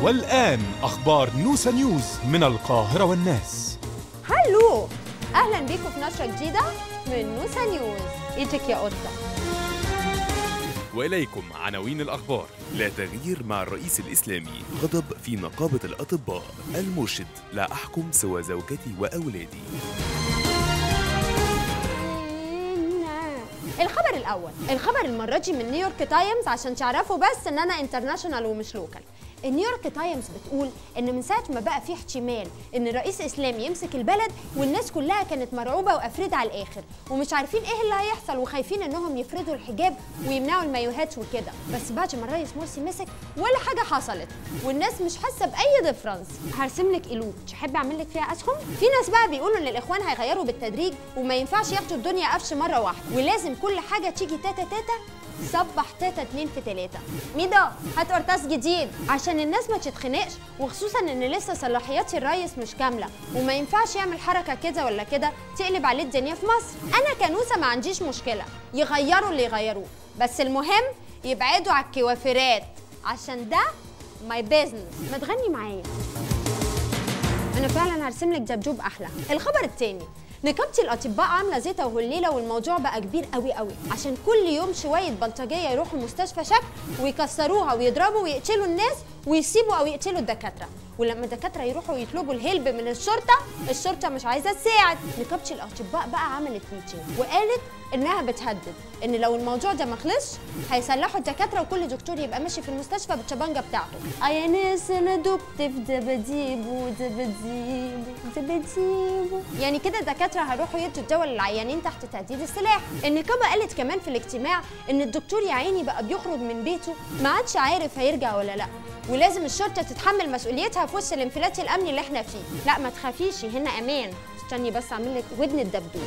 والآن أخبار نوسا نيوز من القاهرة والناس هلو اهلا بيكم في نشره جديده من نوسا نيوز ايدك يا قطه وإليكم عناوين الأخبار لا تغيير مع الرئيس الإسلامي غضب في نقابة الأطباء المرشد لا أحكم سوى زوجتي وأولادي الخبر الاول الخبر المره دي من نيويورك تايمز عشان تعرفوا بس ان انا انترناشونال ومش لوكال النيويورك تايمز بتقول ان من ساعه ما بقى في احتمال ان رئيس اسلامي يمسك البلد والناس كلها كانت مرعوبه وافريده على الاخر ومش عارفين ايه اللي هيحصل وخايفين انهم يفردوا الحجاب ويمنعوا المايوهات وكده بس بعد ما الرئيس مرسي مسك ولا حاجه حصلت والناس مش حاسه باي ديفرنس هرسم لك قلوب تحبي اعمل لك فيها اسهم في ناس بقى بيقولوا ان الاخوان هيغيروا بالتدريج وما ينفعش ياخدوا الدنيا قفش مره واحده ولازم كل حاجه تيجي تاتا تاتا صبح تاتا اتنين في تلاتة ميدو هات قرطاس جديد عشان الناس ما تتخنقش وخصوصا ان لسه صلاحيات الريس مش كاملة وما ينفعش يعمل حركة كده ولا كده تقلب عليه الدنيا في مصر انا كنوسة ما عنديش مشكلة يغيروا اللي يغيروه بس المهم يبعدوا على الكوافرات عشان ده ماي بيزنس ما تغني معايا انا فعلا هرسم لك دبدوب احلى الخبر التاني نقابة الأطباء عاملة زيطة وهليلة والموضوع بقى كبير قوي قوي عشان كل يوم شوية بلطجية يروحوا المستشفى شكل ويكسروها ويضربوا ويقتلوا الناس ويسيبوا أو يقتلوا الدكاترة ولما الدكاترة يروحوا يطلبوا الهلب من الشرطة الشرطة مش عايزة تساعد نقابة الأطباء بقى عملت ميتنج وقالت إنها بتهدد إن لو الموضوع ده ما خلصش هيسلحوا الدكاترة وكل دكتور يبقى ماشي في المستشفى بالشبانجة بتاعته آه يا ناس أنا دبت في دباديبو دباديبو دباديبو يعني كده الدكاترة هيروحوا يدوا الدواء للعيانين تحت تهديد السلاح النقابة قالت كمان في الاجتماع إن الدكتور يا عيني بقى بيخرج من بيته ما عادش عارف هيرجع ولا لأ ولازم الشرطه تتحمل مسؤوليتها في وسط الانفلات الامني اللي احنا فيه لا ما تخافيش هنا امان استني بس اعمل لك ودن الدبدوب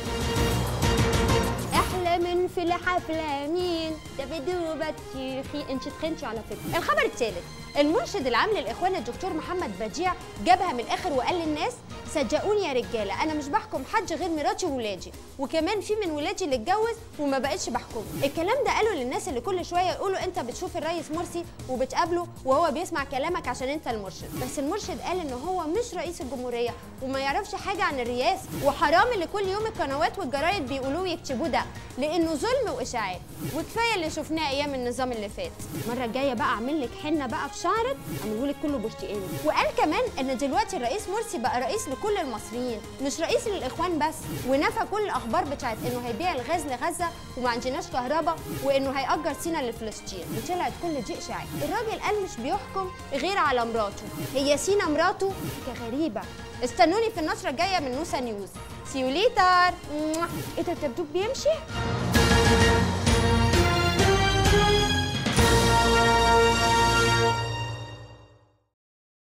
احلى من في الحفله مين دبدوبة شيخي انت تخنتي على فكره الخبر الثالث المرشد العام للاخوان الدكتور محمد بديع جابها من الاخر وقال للناس صدقوني يا رجاله انا مش بحكم حد غير مراتي وولادي وكمان في من ولادي اللي اتجوز وما بقتش بحكمه الكلام ده قاله للناس اللي كل شويه يقولوا انت بتشوف الرئيس مرسي وبتقابله وهو بيسمع كلامك عشان انت المرشد بس المرشد قال ان هو مش رئيس الجمهوريه وما يعرفش حاجه عن الرئاسه وحرام اللي كل يوم القنوات والجرايد بيقولوه ويكتبوه ده لانه ظلم واشاعات وكفايه اللي شفناه ايام النظام اللي فات المره الجايه بقى اعمل لك حنه بقى في شعرك اعمله لك كله برتقالي وقال كمان ان دلوقتي الرئيس مرسي بقى رئيس لكل المصريين مش رئيس للاخوان بس ونفى كل الاخبار بتاعت انه هيبيع الغاز لغزه وما عندناش كهرباء وانه هيأجر سينا لفلسطين وطلعت كل دي اشاعات الراجل قال مش بيحكم غير على مراته هي سينا مراته حاجه غريبه استنوني في النشره الجايه من نوسا نيوز سيو ليتر ايه ده الدبدوب بيمشي